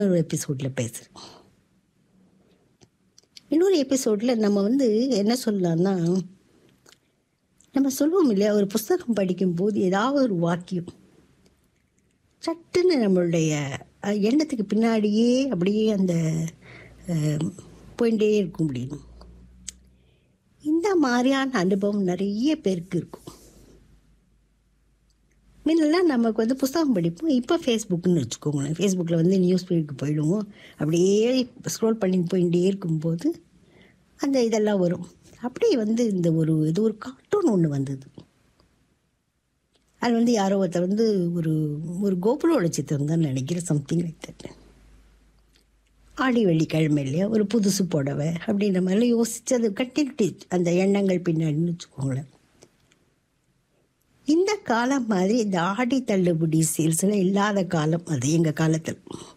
ஒரு எபிசோடில் பேசுகிறேன் இன்னொரு எபிசோடில் நம்ம வந்து என்ன சொல்லலாம்னா நம்ம சொல்லுவோம் இல்லையா ஒரு புஸ்தகம் படிக்கும்போது ஏதாவது ஒரு வாக்கியம் சட்டுன்னு நம்மளுடைய அஹ், எண்ணத்துக்கு பின்னாடியே அப்படியே அந்த அஹ், போயிட்டே இருக்கும் அப்படின்னு இந்த மாதிரியான அனுபவம் நிறைய பேருக்கு இருக்கும் முன்னெல்லாம் நமக்கு வந்து புஸ்தகம் படிப்போம் இப்போ ஃபேஸ்புக்குன்னு வச்சுக்கோங்களேன் ஃபேஸ்புக்கில் வந்து நியூஸ் ஃபீடுக்கு போயிடுவோம் அப்படியே ஸ்க்ரோல் பண்ணி போயிட்டே இருக்கும்போது அந்த இதெல்லாம் வரும் அப்படியே வந்து இந்த ஒரு இது ஒரு கார்ட்டூன் ஒன்று வந்தது அது வந்து யாரோ ஒருத்தர் வந்து ஒரு ஒரு கோபுரோட சித்திரம் தான் நினைக்கிறேன் சம்திங் லைக் தட் ஆடி வெள்ளிக்கிழமை இல்லையா ஒரு புதுசு புடவை அப்படின்ற மாதிரிலாம் யோசிச்சு அது கட்டிட்டு அந்த எண்ணங்கள் பின்னாடின்னு வச்சுக்கோங்களேன் இந்த காலம் மாதிரி இந்த ஆடி தள்ளுபடி சேல்ஸ்ல இல்லாத காலம் அது எங்கள் காலத்தில்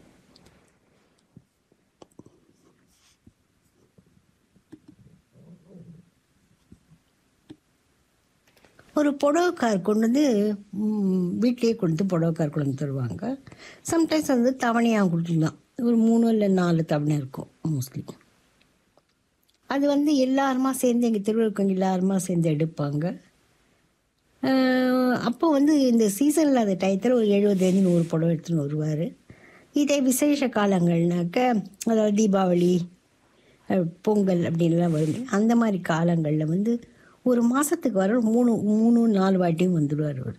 ஒரு புடவைக்கார் கொண்டு வந்து ம், வீட்லயே கொண்டு வந்து புடவைக்கார் கொண்டு வந்து தருவாங்க சம்டைம்ஸ் வந்து தவணையாக கொடுத்துருந்தான் ஒரு மூணு இல்லை நாலு தவணை இருக்கும் மோஸ்ட்லி அது வந்து எல்லாருமா சேர்ந்து எங்கள் திருவிழாக்கங்க எல்லாருமா சேர்ந்து எடுப்பாங்க ஆஹ் அப்போ வந்து இந்த சீசன் இல்லாத டயத்தில் ஒரு எழுபதுலேருந்து நூறு புடவை எடுத்துன்னு வருவார் இதே விசேஷ காலங்கள்னாக்க அதாவது தீபாவளி அஹ் பொங்கல் அப்படின்லாம் வரும் அந்த மாதிரி காலங்களில் வந்து ஒரு மாதத்துக்கு வர மூணு மூணு நாலு வாட்டியும் வந்துடுவார் அவர்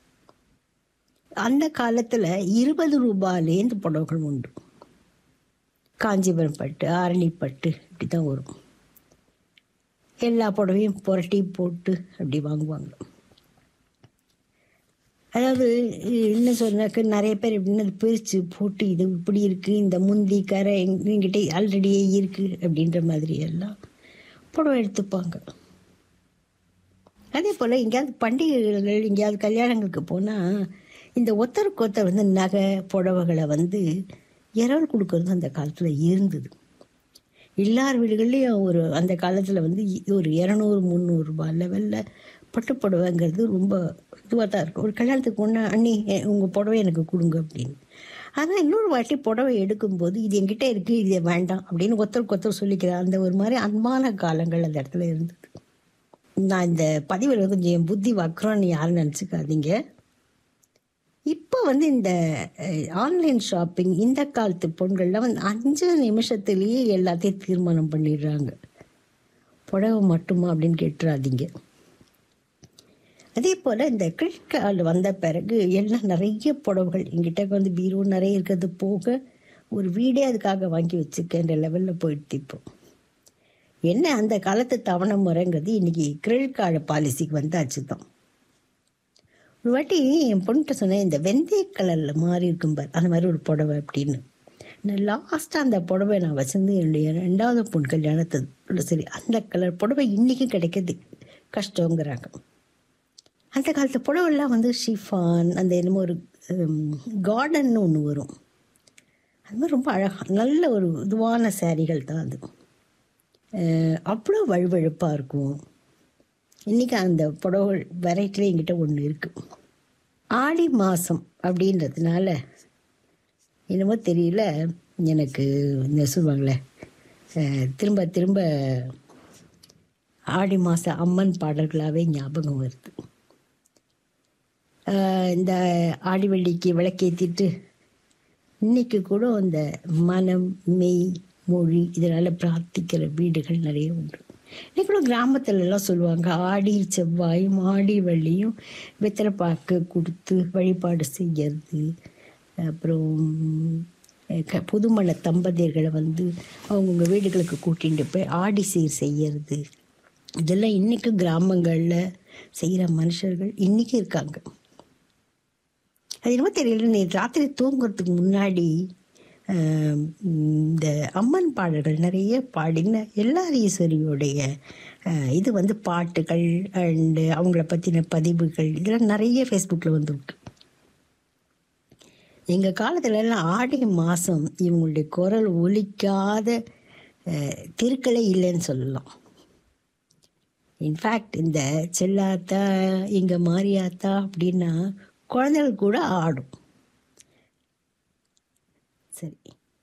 அந்த காலத்தில் இருபது ரூபாயிலேருந்து புடவைகள் உண்டு காஞ்சிபுரம் பட்டு ஆரணி பட்டு இப்படி தான் வரும் எல்லா புடவையும் புரட்டி போட்டு அப்படி வாங்குவாங்க அதாவது என்ன சொன்னாக்க நிறைய பேர் எப்படின்னா அது பிரித்து போட்டு இது இப்படி இருக்குது இந்த முந்தி கரை எங்கிட்ட ஆல்ரெடியே இருக்குது அப்படின்ற மாதிரி எல்லாம் புடவை எடுத்துப்பாங்க அதே போல் எங்கேயாவது பண்டிகைகள் எங்கேயாவது கல்யாணங்களுக்கு போனால் இந்த ஒருத்தருக்கு ஒருத்தர் வந்து நகை புடவைகளை வந்து இரவல் கொடுக்கறது அந்த காலத்தில் இருந்தது எல்லார் வீடுகள்லேயும் ஒரு அந்த காலத்தில் வந்து இ- ஒரு இரநூறு முந்நூறுரூபா லெவலில் பட்டு புடவைங்கிறது ரொம்ப இதுவாக தான் இருக்கும் ஒரு கல்யாணத்துக்கு ஒன்று அண்ணி எ- உங்கள் புடவை எனக்கு கொடுங்க அப்படின்னு ஆனால் இன்னொரு வாட்டி புடவை எடுக்கும்போது இது என்கிட்ட இருக்குது இது வேண்டாம் அப்படின்னு ஒருத்தருக்கு ஒருத்தர் சொல்லிக்கிற அந்த ஒரு மாதிரி அன்பான காலங்கள் அந்த இடத்துல இருந்தது நான் இந்த பதிவில் வந்து கொஞ்சம் என் புத்தி வக்ரோன்னு யாரும் நினச்சிக்காதீங்க இப்போ வந்து இந்த ஆன்லைன் ஷாப்பிங் இந்த காலத்து பொண்கள்லாம் வந்து அஞ்சு நிமிஷத்துலேயே எல்லாத்தையும் தீர்மானம் பண்ணிடுறாங்க புடவை மட்டுமா அப்படின்னு கேட்டுறாதீங்க அதே போல் இந்த கிரெடிட் கார்டு வந்த பிறகு எல்லாம் நிறைய புடவைகள் எங்கிட்ட வந்து பீரோ நிறைய இருக்கிறது போக ஒரு வீடே அதுக்காக வாங்கி வச்சுக்கன்ற லெவலில் போயிடுது இப்போ என்ன அந்த காலத்து தவணை முறைங்கிறது இன்னைக்கு கிரெடிட் கார்டு பாலிசிக்கு வந்தாச்சு தான் ஒரு வாட்டி என் பொண்ணுகிட்ட சொன்னேன் இந்த வெந்தய கலரில் மாறி இருக்கும் பார் அந்த மாதிரி ஒரு புடவை அப்படின்னு நான் லாஸ்ட்டாக அந்த புடவை நான் வச்சிருந்து என்னுடைய ரெண்டாவது பொண்ணு கல்யாணத்து சரி அந்த கலர் புடவை இன்றைக்கும் கிடைக்கிறது கஷ்டங்கிறாங்க அந்த காலத்து புடவெல்லாம் வந்து ஷிஃபான் அந்த என்னமோ ஒரு கார்டன் ஒன்று வரும் அது மாதிரி ரொம்ப அழகாக நல்ல ஒரு இதுவான சேரீகள் தான் அது அஹ் அவ்வளோ வழுவழுப்பாக இருக்கும் இன்றைக்கி அந்த புடவை வெரைட்டிலே என்கிட்ட ஒன்று இருக்குது ஆடி மாதம் அப்படின்றதுனால என்னமோ தெரியல எனக்கு இந்த சொல்லுவாங்களே அஹ் திரும்ப திரும்ப ஆடி மாத அம்மன் பாடல்களாகவே ஞாபகம் வருது அஹ் இந்த ஆடி வெள்ளிக்கு விளக்கேற்றிட்டு இன்னைக்கு கூட அந்த மனம் மெய் மொழி இதனால் பிரார்த்திக்கிற வீடுகள் நிறைய உண்டு இன்னைக்கு கூட கிராமத்துல எல்லாம் சொல்லுவாங்க ஆடி செவ்வாயும் ஆடி வெள்ளியும் வெத்தலைப்பாக்கு கொடுத்து வழிபாடு செய்யறது அப்புறம் அஹ் க- புதுமண தம்பதியர்களை வந்து அவங்கவுங்க வீடுகளுக்கு கூட்டிகிட்டு போய் ஆடி சீர் செய்யறது இதெல்லாம் இன்னைக்கு கிராமங்களில் செய்கிற மனுஷர்கள் இன்னைக்கு இருக்காங்க அது என்னமோ தெரியல நேற்று ராத்திரி தூங்குறதுக்கு முன்னாடி ஆம், இந்த அம்மன் பாடல்கள் நிறைய பாடின எல்லார் ஈஸ்வரியோடைய ஆஹ், இது வந்து பாட்டுகள் அண்டு அவங்கள பற்றின பதிவுகள் இதெல்லாம் நிறைய ஃபேஸ்புக்கில் வந்துருக்கு எங்கள் காலத்துல எல்லாம் ஆடி மாதம் இவங்களுடைய குரல் ஒலிக்காத ஆஹ், திருக்களே இல்லைன்னு சொல்லலாம் இன்ஃபேக்ட் இந்த செல்லாத்தா இங்கே மாரியாத்தா அப்படின்னா குழந்தைகள் கூட ஆடும் சரி